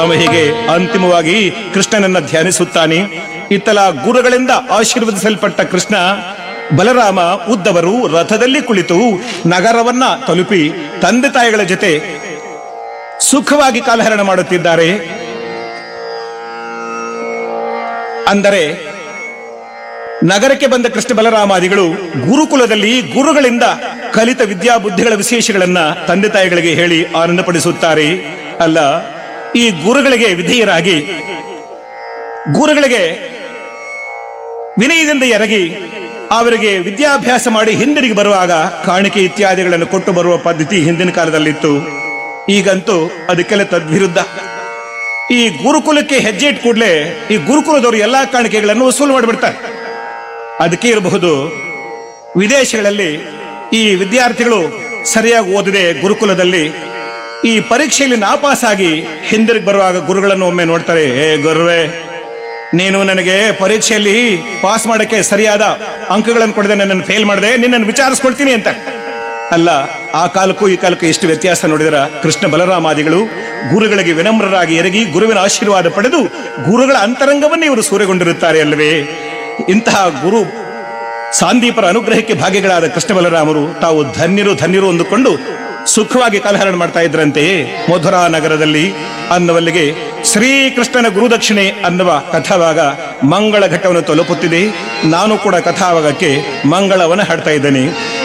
ಅವ ಹೀಗೆ ಅಂತಿಮವಾಗಿ ಕೃಷ್ಣನನ್ನ ಧ್ಯಾನಿಸುತ್ತಾನೆ ಇತ್ತಲ ಗುರುಗಳಿಂದ ಆಶೀರ್ವದಿಸಲ್ಪಟ್ಟ ಕೃಷ್ಣ ಬಲರಾಮ ಉದ್ದವರು ರಥದಲ್ಲಿ ಕುಳಿತು ನಗರವನ್ನ ತಲುಪಿ ತಂದೆ ತಾಯಿಗಳ ಜೊತೆ ಸುಖವಾಗಿ ಕಾಲಹರಣ ಮಾಡುತ್ತಿದ್ದಾರೆ ಅಂದರೆ ನಗರಕ್ಕೆ ಬಂದ ಕೃಷ್ಣ ಬಲರಾಮಾದಿಗಳು ಗುರುಕುಲದಲ್ಲಿ ಗುರುಗಳಿಂದ ಕಲಿತ ವಿದ್ಯಾ ಬುದ್ಧಿಗಳ ವಿಶೇಷಗಳನ್ನ ತಂದೆ ತಾಯಿಗಳಿಗೆ ಹೇಳಿ ಆನಂದಪಡಿಸುತ್ತಾರೆ ಅಲ್ಲ ಈ ಗುರುಗಳಿಗೆ ವಿಧೇಯರಾಗಿ ಗುರುಗಳಿಗೆ ವಿನಯದಿಂದ ಎರಗಿ ಅವರಿಗೆ ವಿದ್ಯಾಭ್ಯಾಸ ಮಾಡಿ ಹಿಂದಿರುಗಿ ಬರುವಾಗ ಕಾಣಿಕೆ ಇತ್ಯಾದಿಗಳನ್ನು ಕೊಟ್ಟು ಬರುವ ಪದ್ಧತಿ ಹಿಂದಿನ ಕಾಲದಲ್ಲಿತ್ತು ಈಗಂತೂ ಅದಕ್ಕೆಲ್ಲ ತದ್ವಿರುದ್ಧ ಈ ಗುರುಕುಲಕ್ಕೆ ಹೆಜ್ಜೆ ಇಟ್ಟ ಕೂಡಲೇ ಈ ಗುರುಕುಲದವರು ಎಲ್ಲಾ ಕಾಣಿಕೆಗಳನ್ನು ವಸೂಲು ಮಾಡಿಬಿಡ್ತಾರೆ ಅದಕ್ಕೆ ಇರಬಹುದು ವಿದೇಶಗಳಲ್ಲಿ ಈ ವಿದ್ಯಾರ್ಥಿಗಳು ಸರಿಯಾಗಿ ಓದಿದೆ ಗುರುಕುಲದಲ್ಲಿ ಈ ಪರೀಕ್ಷೆಯಲ್ಲಿ ನಾಪಾಸಾಗಿ ಹಿಂದಿರುಗಿ ಬರುವಾಗ ಗುರುಗಳನ್ನು ಒಮ್ಮೆ ನೋಡ್ತಾರೆ ಏ ಗುರುವೇ ನೀನು ನನಗೆ ಪರೀಕ್ಷೆಯಲ್ಲಿ ಪಾಸ್ ಮಾಡಕ್ಕೆ ಸರಿಯಾದ ಅಂಕಗಳನ್ನು ಕೊಡದೆ ನನ್ನನ್ನು ಫೇಲ್ ಮಾಡಿದೆ ನಿನ್ನನ್ನು ವಿಚಾರಿಸ್ಕೊಳ್ತೀನಿ ಅಂತ ಅಲ್ಲ ಆ ಕಾಲಕ್ಕೂ ಈ ಕಾಲಕ್ಕೂ ಎಷ್ಟು ವ್ಯತ್ಯಾಸ ನೋಡಿದರ ಕೃಷ್ಣ ಬಲರಾಮಾದಿಗಳು ಗುರುಗಳಿಗೆ ವಿನಮ್ರರಾಗಿ ಎರಗಿ ಗುರುವಿನ ಆಶೀರ್ವಾದ ಪಡೆದು ಗುರುಗಳ ಅಂತರಂಗವನ್ನೇ ಇವರು ಸೂರೆಗೊಂಡಿರುತ್ತಾರೆ ಅಲ್ಲವೇ ಇಂತಹ ಗುರು ಸಾಂದೀಪರ ಅನುಗ್ರಹಕ್ಕೆ ಭಾಗ್ಯಗಳಾದ ಕೃಷ್ಣ ಬಲರಾಮರು ತಾವು ಧನ್ಯರು ಧನ್ಯರು ಅಂದುಕೊಂಡು ಸುಖವಾಗಿ ಕಾಲಹರಣ ಮಾಡ್ತಾ ಇದ್ರಂತೆ ಮಧುರಾ ನಗರದಲ್ಲಿ ಅನ್ನುವಲ್ಲಿಗೆ ಶ್ರೀಕೃಷ್ಣನ ಗುರುದಕ್ಷಿಣೆ ಅನ್ನುವ ಕಥಾವಾಗ ಮಂಗಳ ಘಟ್ಟವನ್ನು ತಲುಪುತ್ತಿದೆ ನಾನು ಕೂಡ ಕಥಾವಾಗಕ್ಕೆ ಮಂಗಳವನ್ನ ಹಾಡ್ತಾ ಇದ್ದೇನೆ